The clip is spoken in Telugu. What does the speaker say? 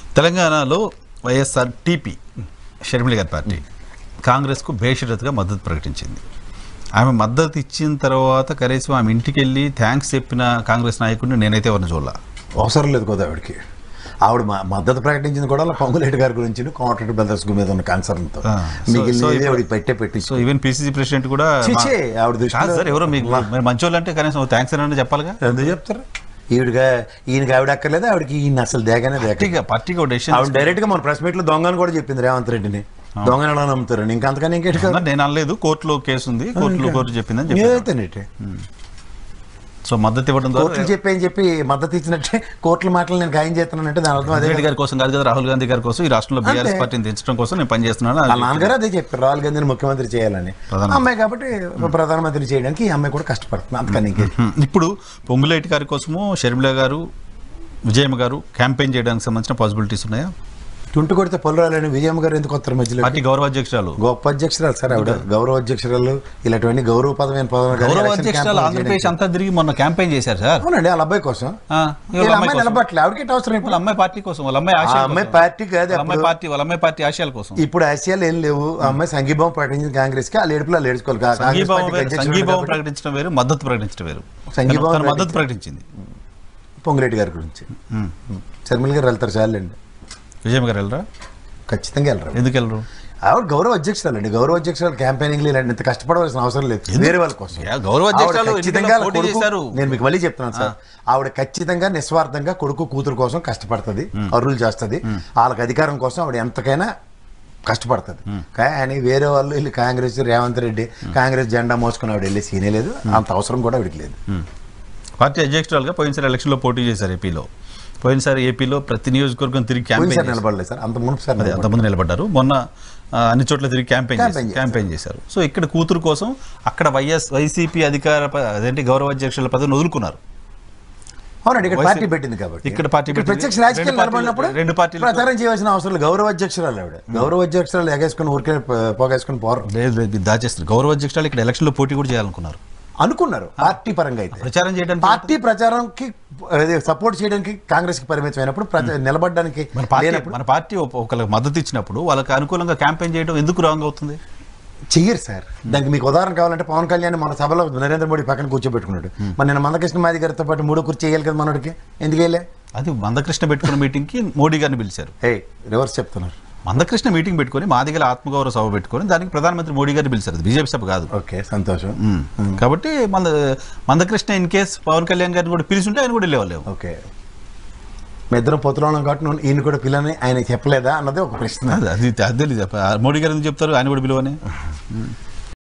తెలంగాణలో వైఎస్ఆర్ టీపీ షర్మిలి గారి పార్టీ కాంగ్రెస్కు బేషరతుగా మద్దతు ప్రకటించింది ఆమె మద్దతు ఇచ్చిన తర్వాత కనీసం ఆమె ఇంటికి వెళ్ళి థ్యాంక్స్ చెప్పిన కాంగ్రెస్ నాయకుడిని నేనైతే ఎవరిని చూడాల అవసరం లేదు కదా ఆవిడకి ఆవిడ మ- మద్దతు ప్రకటించింది కూడా పొంగులేటి గారి గురించి కాంట్రాక్ట్ బ్రదర్స్ మీద ఉన్న కన్సర్న్తో ఆ, సో- మిగిలిన సో ఏది ఇప్పుడు- ఆవిడకి పెట్టే పెట్టి సో ఈవెన్ పిసిసి ప్రెసిడెంట్ కూడా ఛీ, మా- ఛీ, ఆవిడ దృష్టిలో- కాదు సార్ ఎవరో మీకు మీరు మంచోళ్ళు అంటే కనీసం థ్యాంక్స్ అని చెప్పాలిగా ఎందుకు చెప్తారు ఈవిడగా ఈయనకి ఆవిడ అక్కర్లేదు ఆవిడకి ఈయన అసలు దేగానే దేక పార్టీగా పార్టీగా ఒక డెసిషన్ ఆవిడ డైరెక్ట్ గా మన ప్రెస్ మీట్ లో దొంగని కూడా చెప్పింది రేవంత్ రెడ్డిని దొంగని ఎలా నమ్ముతారు ఇంకా అంతకని ఇంకేటి కాదు నేను అనలేదు కోర్టులో కేసు ఉంది కోర్టులో కోర్టు చెప్పిందని చెప్పి ఏదైతే నేటి సో మద్దతు ఇవ్వడం ద్వారా కోర్టులు చెప్పి అని చెప్పి మద్దతు ఇచ్చినట్టే కోర్టుల మాటలు నేను ఖాయం చేస్తున్నానంటే దాని అర్థం అదే రెడ్డి గారి కోసం కాదు కదా రాహుల్ గాంధీ గారి కోసం ఈ రాష్ట్రంలో బీఆర్ఎస్ అంతే. పార్టీని దించడం కోసం నేను పనిచేస్తున్నాను వాళ్ళ అది నాన్నగారు అదే చెప్పారు రాహుల్ గాంధీని ముఖ్యమంత్రి చేయాలని ప్రధానమంత్రి. అమ్మాయి కాబట్టి ప్రధానమంత్రి చేయడానికి ఈ అమ్మాయి కూడా కష్టపడుతుంది అంతకని ఇంకే హ్మ్. ఇప్పుడు పొంగులేటి గారి కోసము షర్మిల గారు విజయమ్మ గారు క్యాంపెయిన్ చేయడానికి సంబంధించిన పాసిబిలిటీస్ ఉన్నాయా తుంటు కొడితే పొలరాలని విజయమ్మ గారు ఎందుకు వస్తారు మధ్యలో పార్టీ గౌరవ అధ్యక్షురాలు గొప్ప అధ్యక్షురాలు సార్ ఆవిడ గౌరవ అధ్యక్షురాలు ఇలాంటివన్నీ గౌరవ పదమైన పదవులు కానీ గౌరవ ఎలక్షన్ అధ్యక్షురాలు క్యాంపెయిన్ ఆంధ్రప్రదేశ్ చేయడానికి. అంతా తిరిగి మొన్న క్యాంపెయిన్ చేశారు సార్ అవునండి వాళ్ళ అబ్బాయి కోసం ఆ, వీళ్ళ వాళ్ళ అమ్మాయి అమ్మాయి కోసం. నిలబట్టలే ఆవిడకి అవసరం ఇప్పుడు వాళ్ళ అమ్మాయి పార్టీ కోసం వాళ్ళ అమ్మాయి ఆ ఆశయాల అమ్మాయి కోసం. పార్టీ కాదు వాళ్ళ అమ్మాయి అప్పుడు పార్టీ వాళ్ళ అమ్మాయి పార్టీ ఆశయాల కోసం ఇప్పుడు ఆసియాలు ఏం లేవు ఆ అమ్మాయి సంఘీభావం ప్రకటించింది కాంగ్రెస్ కి ఆ లేడుపులు వాళ్ళు ఏడ్చుకోవాలి కా- కాంగ్రెస్ సంఘీభావం పార్టీకి వేరు, అధ్యక్షుడు సంఘీభావం కాబట్టి ప్రకటించడం వేరు మద్దతు ప్రకటించడం వేరు సంఘీభావం తను మద్దతు ప్రకటించింది పొంగిరెడ్డి గారి గురించి హ్మ్. శర్మిల గారు వెళ్తారు చాలండి విజయమ్మ గారు వెళ్ళరా ఖచ్చితంగా వెళ్ళరు ఎందుకు వెళ్ళరు ఆవిడ గౌరవ అధ్యక్షురాలు అండి గౌరవ అధ్యక్షురాలు క్యాంపెయినింగ్ ఇలాంటి ఇంత కష్టపడవలసిన అవసరం లేదు వేరే వాళ్ళ కోసం యా, గౌరవ ఆవిడ అధ్యక్షురాలు ఖచ్చితంగా ఎన్నికల్లో పోటీ కొడుకు- చేశారు. నేను మీకు మళ్ళీ చెప్తున్నాను సార్ ఆవిడ ఖచ్చితంగా నిస్వార్థంగా కొడుకు కూతురు కోసం కష్టపడుతుంది అరువులు చేస్తుంది వాళ్ళకి అధికారం కోసం ఆవిడ ఎంతకైనా కష్టపడుతుంది కానీ వేరే వాళ్ళు వెళ్ళి కాంగ్రెస్ రేవంత్ రెడ్డి కాంగ్రెస్ జెండా మోసుకుని ఆవిడ వెళ్ళి సీనే లేదు అంత అవసరం కూడా ఆవిడకి లేదు పార్టీ అధ్యక్షురాలుగా పోయినసారి ఎలక్షన్లో పోటీ చేశారు ఏపీలో పోయినసారి ఏపీలో ప్రతి నియోజకవర్గం తిరిగి పోయినసారి క్యాంపెయిన్ నిలబడలేదు సార్ అంత మునుపు సార్ అదే నిలబడలేదు. అంతమంది నిలబడ్డారు మొన్న ఆ, అన్ని చోట్ల తిరిగి క్యాంపెయిన్ క్యాంపెయిన్ చేశారు క్యాంపెయిన్ చేశారు సో ఇక్కడ కూతురు కోసం అక్కడ వైఎస్ వైసీపీ అధికార ప- అదేంటి గౌరవ అధ్యక్షుల పదవిని వదులుకున్నారు అవునండి ఇక్కడ వైసీ- పార్టీ పెట్టింది కాబట్టి ఇక్కడ పార్టీ ఇక్కడ పెట్టింది. ప్రత్యక్ష రాజకీయాలు రెండు పార్టీలు- నిలబడినప్పుడు రెండు పార్టీలు- ప్రచారం చేయవలసిన అవసరం లేదు గౌరవ అధ్యక్షురాలు ఆవిడ గౌరవ అధ్యక్షురాలు ఎగేసుకుని ఊరికే ప- పోగేసుకుని పోరు లేదు లేదు ఇది దాచేస్తారు గౌరవ అధ్యక్షురాలు ఇక్కడ ఎలక్షన్లో పోటీ కూడా చేయాలనుకున్నారు అనుకున్నారు పార్టీ పరంగా అయితే ప్రచారం చేయడానికి పార్టీ ప్రచారంకి అదే సపోర్ట్ చేయడానికి కాంగ్రెస్ కి పరిమితం అయినప్పుడు ప్రచ- నిలబడడానికి మన పార్టీ లేనప్పుడు మన పార్టీ ఒక- ఒకరికి మద్దతు ఇచ్చినప్పుడు వాళ్ళకి అనుకూలంగా క్యాంపెయిన్ చేయడం ఎందుకు రాంగ్ అవుతుంది చెయ్యరు సార్ దానికి మీకు ఉదాహరణ కావాలంటే పవన్ కళ్యాణ్ మన సభలో నరేంద్ర మోడీ పక్కన కూర్చోబెట్టుకున్నాడు మరి నేను మందకృష్ణ మాది గారితో పాటు మూడో కుర్చీ చేయాలి కదా మనోడికి ఎందుకు వెళ్ళే అది మందకృష్ణ పెట్టుకున్న మీటింగ్కి మోడీ గారిని పిలిచారు హే రివర్స్ చెప్తున్నారు మందకృష్ణ మీటింగ్ పెట్టుకొని మాదిగల ఆత్మగౌరవ సభ పెట్టుకొని దానికి ప్రధానమంత్రి మోడీ గారిని పిలిచారు అది బీజేపీ సభ కాదు ఓకే సంతోషం మ్మ్. కాబట్టి మంద మందకృష్ణ ఇన్ కేస్ పవన్ కళ్యాణ్ గారిని కూడా పిలిచుంటే ఆయన కూడా వెళ్ళేవాళ్ళు ఓకే మీ ఇద్దరం పొత్తులోనం కాబట్టి నువ్వు ఈయన కూడా పిల్లని ఆయన చెప్పలేదా అన్నది ఒక ప్రశ్న అది అది అది తెలీదు. మోడీ గారు ఎందుకు చెప్తారు ఆయన కూడా పిలువని